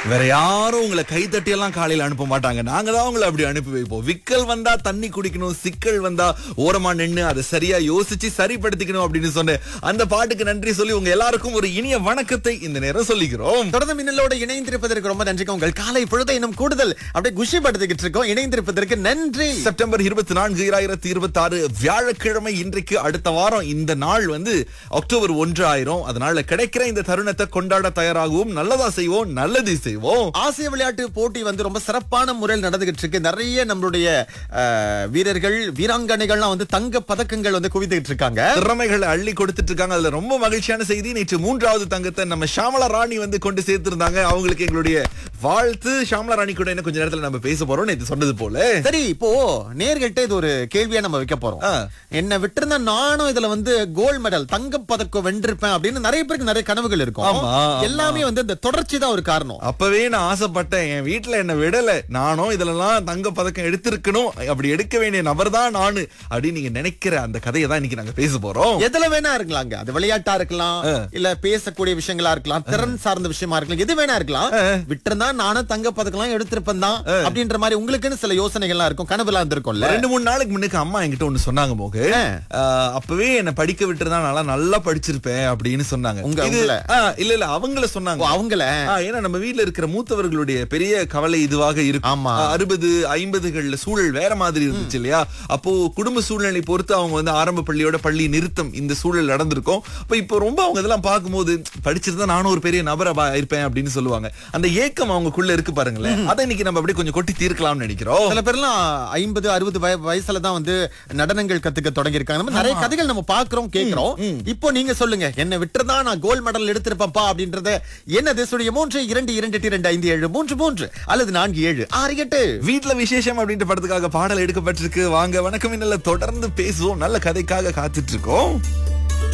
வேற யாரும் உங்களை கைத்தட்டி எல்லாம் காலையில அனுப்ப மாட்டாங்க நாங்க தான் உங்களை அப்படி அனுப்பி வைப்போம் விக்கல் வந்தா தண்ணி குடிக்கணும் சிக்கல் வந்தா ஓரமா நின்னு அதை சரியா யோசிச்சு சரிப்படுத்திக்கணும் அப்படின்னு சொன்னேன் அந்த பாட்டுக்கு நன்றி சொல்லி உங்க எல்லாருக்கும் ஒரு இனிய வணக்கத்தை இந்த நேரம் சொல்லிக்கிறோம் தொடர்ந்து மின்னலோட இணைந்திருப்பதற்கு ரொம்ப நன்றிங்க உங்கள் காலை பொழுதை இன்னும் கூடுதல் அப்படியே குஷிப்படுத்திக்கிட்டு இருக்கோம் இணைந்திருப்பதற்கு நன்றி செப்டம்பர் இருபத்தி நான்கு இராயிரத்தி இருபத்தி ஆறு வியாழக்கிழமை இன்றைக்கு அடுத்த வாரம் இந்த நாள் வந்து அக்டோபர் ஒன்று ஆயிரும் அதனால கிடைக்கிற இந்த தருணத்தை கொண்டாட தயாராகவும் நல்லதா செய்வோம் நல்லது செய்வோம் ஆசிய விளையாட்டு போட்டி வந்து ரொம்ப சிறப்பான முறையில் நடந்துகிட்டு இருக்கு நிறைய நம்மளுடைய அஹ், வீரர்கள் வீராங்கனைகள்லாம் வந்து தங்க பதக்கங்கள் வந்து குவித்துக்கிட்டு இருக்காங்க திறமைகளை அள்ளி கொடுத்துட்டு இருக்காங்க அதுல ரொம்ப மகிழ்ச்சியான செய்தி நேற்று மூன்றாவது தங்கத்தை நம்ம ஷாமலா ராணி வந்து கொண்டு சேர்த்திருந்தாங்க அவங்களுக்கு எங்களுடைய வாழ்த்து ஷாமலா ராணி கூட இன்னும் கொஞ்ச நேரத்துல நம்ம பேச போறோம் நேற்று சொன்னது போல சரி இப்போ நேர்கிட்ட இது ஒரு கேள்வியா நம்ம வைக்க போறோம் ஆ. என்ன விட்டிருந்தா நானும் இதுல வந்து கோல்ட் மெடல் தங்க பதக்கம் வென்றிருப்பேன் அப்படின்னு நிறைய பேருக்கு நிறைய கனவுகள் இருக்கும் ஆமா, ஆமா. எல்லாமே வந்து இந்த தொடர்ச்சி தான் ஒரு காரணம் அப்பவே நான் ஆசைப்பட்டேன் என் வீட்டுல என்ன விடல நானும் இதுலலாம் தங்க பதக்கம் எடுத்திருக்கணும் அப்படி எடுக்க வேண்டிய நபர் தான் நானு அப்படின்னு நீங்க நினைக்கிற அந்த கதையை தான் இன்னைக்கு நாங்க பேச போறோம் எதுல வேணா இருக்கலாங்க அது விளையாட்டா இருக்கலாம் இல்ல பேசக்கூடிய விஷயங்களா இருக்கலாம் திறன் சார்ந்த விஷயமா இருக்கலாம் எது வேணா இருக்கலாம் விட்டிருந்தா நானும் தங்க பதக்கலாம் எடுத்திருப்பேன் தான் அப்படின்ற மாதிரி உங்களுக்குன்னு சில யோசனைகள்லாம் இருக்கும் கனவுலாம் இருந்திருக்கும்ல ரெண்டு மூணு நாளுக்கு முன்னுக்கு அம்மா என்கிட்ட ஒண்ணு சொன்னாங்க மோகு ஆஹ் அப்பவே என்ன படிக்க விட்டுருந்தா நல்லா நல்லா படிச்சிருப்பேன் அப்படின்னு சொன்னாங்க உங்க- இது- உங்கள? ஆ, இல்ல இல்ல அவங்கள ஓ, சொன்னாங்க அவங்கள ஆ, ஏன்னா நம்ம வீட்ல இருக்கிற மூத்தவர்களுடைய பெரிய கவலை இதுவாக இருக்கும் ஆமா. அறுபது ஐம்பதுகள்ல சூழல் வேற மாதிரி இருந்துச்சு இல்லையா அப்போ குடும்ப சூழ்நிலை பொறுத்து அவங்க வந்து ஆரம்ப பள்ளியோட பள்ளி நிறுத்தம் இந்த சூழல் நடந்திருக்கும் அப்ப இப்போ ரொம்ப அவங்க இதெல்லாம் பார்க்கும்போது படிச்சிருந்தா நானும் ஒரு பெரிய நபரா பா- இருப்பேன் அப்படின்னு சொல்லுவாங்க அந்த ஏக்கம் அவங்களுக்குள்ள இருக்கு பாருங்களேன் அதை இன்னைக்கு நம்ம அப்படியே கொஞ்சம் கொட்டி தீர்க்கலாம்னு நினைக்கிறோம் சில பேர்லாம் ஐம்பது அறுபது வயசுல தான் வந்து நடனங்கள் கத்துக்க தொடங்கி இருக்காங்க நம்ம நிறைய கதைகள் நம்ம பாக்குறோம் கேக்குறோம் இப்போ நீங்க சொல்லுங்க என்ன விட்டுறதா நான் கோல்ட் மெடல் எடுத்திருப்பேன்ப்பா அப்படின்றத என்னது சுடைய மூன்று இரண்டு இரண்டு எட்டு, இரண்டு ஐந்து ஏழு மூன்று மூன்று அல்லது நான்கு ஏழு ஆறு எட்டு வீட்ல விசேஷம் அப்படின்ற படத்துக்காக பாடல் எடுக்கப்பட்டிருக்கு வாங்க வணக்கம் இன்னல தொடர்ந்து பேசுவோம் நல்ல கதைக்காக காத்துட்டு இருக்கோம்